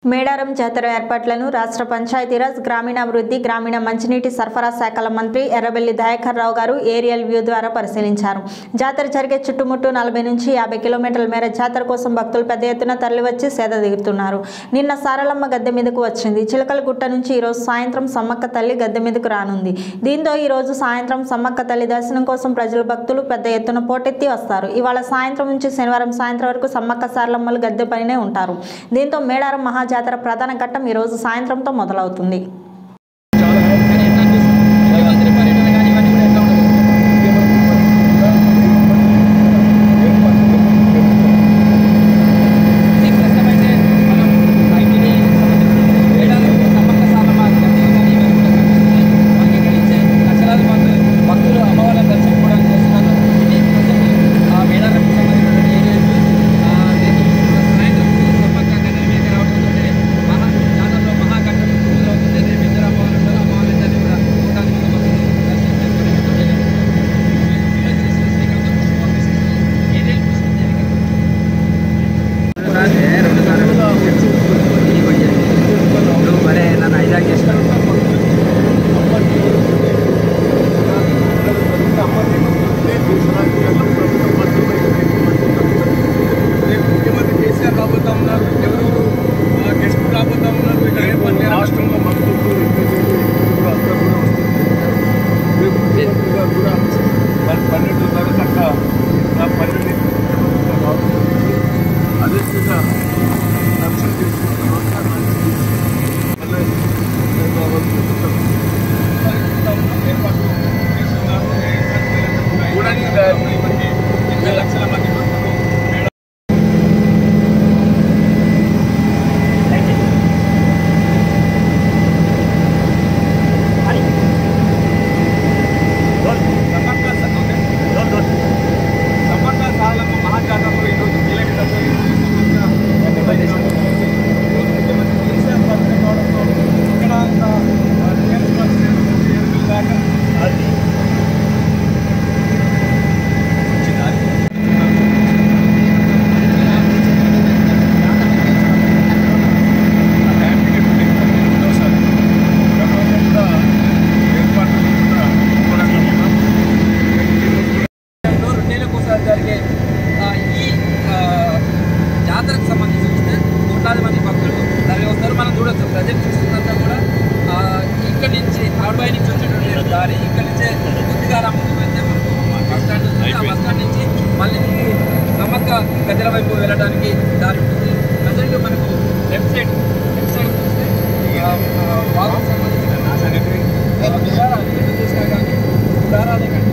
మేడారం జాతర ఏర్పాట్లను రాష్ట్ర పంచాయతీరాజ్ గ్రామీణాభివృద్ధి గ్రామీణ మంచినీటి సరఫరా శాఖల మంత్రి ఎర్రబెల్లి దయాకర్ రావు గారు ఏరియల్ వ్యూ ద్వారా పరిశీలించారు జాతర జరిగే చుట్టుముట్టు నలభై నుంచి యాభై కిలోమీటర్ల మేర జాతర కోసం భక్తులు పెద్ద ఎత్తున తరలివచ్చి సేద దిగుతున్నారు నిన్న సారలమ్మ గద్దె మీదకు వచ్చింది చిలకల గుట్ట నుంచి ఈరోజు సాయంత్రం సమ్మక్క తల్లి గద్దె మీదకు రానుంది దీంతో ఈరోజు సాయంత్రం సమ్మక్క తల్లి దర్శనం కోసం ప్రజలు భక్తులు పెద్ద ఎత్తున పోటెత్తి వస్తారు ఇవాళ సాయంత్రం నుంచి శనివారం సాయంత్రం వరకు సమ్మక్క సారలమ్మలు గద్దె పైనే ఉంటారు దీంతో మేడారం మహాజాతర ప్రధాన ఘట్టం ఈరోజు సాయంత్రంతో మొదలవుతుంది కానీ ఎట్లా అనిపిస్తుంది ముఖ్యమంత్రి పర్యటన కానీ ఇవన్నీ కూడా ఎట్లా ఉండదు ఈ ప్రస్తుతమైతే మనం ఐటీని సంబంధించి వేడాలకు నమ్మక సాధన గంటలు కానీ ఇవన్నీ కూడా కనిపిస్తున్నాయి మనకి ఇక్కడ ఇచ్చే లక్షలాది మంది భక్తులు అమ్మవారి దర్శనం కూడా చేస్తున్నారు ఇది ప్రజెంట్ ఆ వేడాలకు సంబంధించిన ఏరియాస్ దీన్ని సాయంత్రం సమ్మక్క గంటల మీద రావడంతో మహా జాతరలో మహాఘట్టం మొదలవుతుంది రేపు ఇద్దరు అమ్మవారు ఉంటారు అమ్మవారి ఇద్దరిని కూడా కోటాది మంది భక్తులు దర్శనం చేసుకుని ఏరియల్ జరిగింది మరే నన్ను హైజాక్ చేస్తాను ముఖ్యమంత్రి కేసీఆర్ రాబోతా ఉన్నారు ఎవరెవరు గెస్ట్ రాబోతా ఉన్నారు ఇక్కడ ఏర్పాటు రాష్ట్రంలో మంత్రులు కూడా అందరూ కూడా వస్తున్నారు రేపు ముఖ్యమంత్రి గారు కూడా మరి పన్నెండున్నర గంట నా పన్నెండు అదేవిధంగా దర్శనం చేసుకుంటున్నాం మళ్ళీ ఏర్పాటు చేస్తున్నారు చూడడానికి ఇప్పటికీ ఎనభై లక్షల మంది భక్తులు సమర్థ సమర్థ సాధనకు మహాజాతరలో ఈరోజు కీలక దశ ఈరోజు సమర్థ ముఖ్యమంత్రి కేసీఆర్ పరిచయం కావడంతో ఇక్కడ టీఆర్ఎస్ పార్టీ ఎరువులు దాకా అది లో రెండేళ్ళకు ఒకసారి జరిగే ఆ, ఈ ఆ, జాతరకు సంబంధించి చూస్తే కోట్లాది మంది భక్తులు తరలి వస్తారు మనం చూడొచ్చు ప్రజెంట్ చూస్తున్నంతా కూడా ఆ, ఇక్కడి నుంచి ఆడుబాయి నుంచి వచ్చేటువంటి దారి ఇక్కడి నుంచే కొద్దిగా రా ముందుకు వెళ్తే మనకు బస్ స్టాండ్ ఉంటుంది ఆ బస్ స్టాండ్ నుంచి మళ్ళీ తిరిగి సమ్మక్క గద్దెల వైపు వెళ్ళడానికి దారి ఉంటుంది ప్రజెంట్ మనకు లెఫ్ట్ సైడ్ లెఫ్ట్ సైడ్ చూస్తే ఆ, ఆ, వాగుకు సంబంధించిన విహారాలు ఎటు చూసినా కానీ విహారాలే కనిపిస్తాయి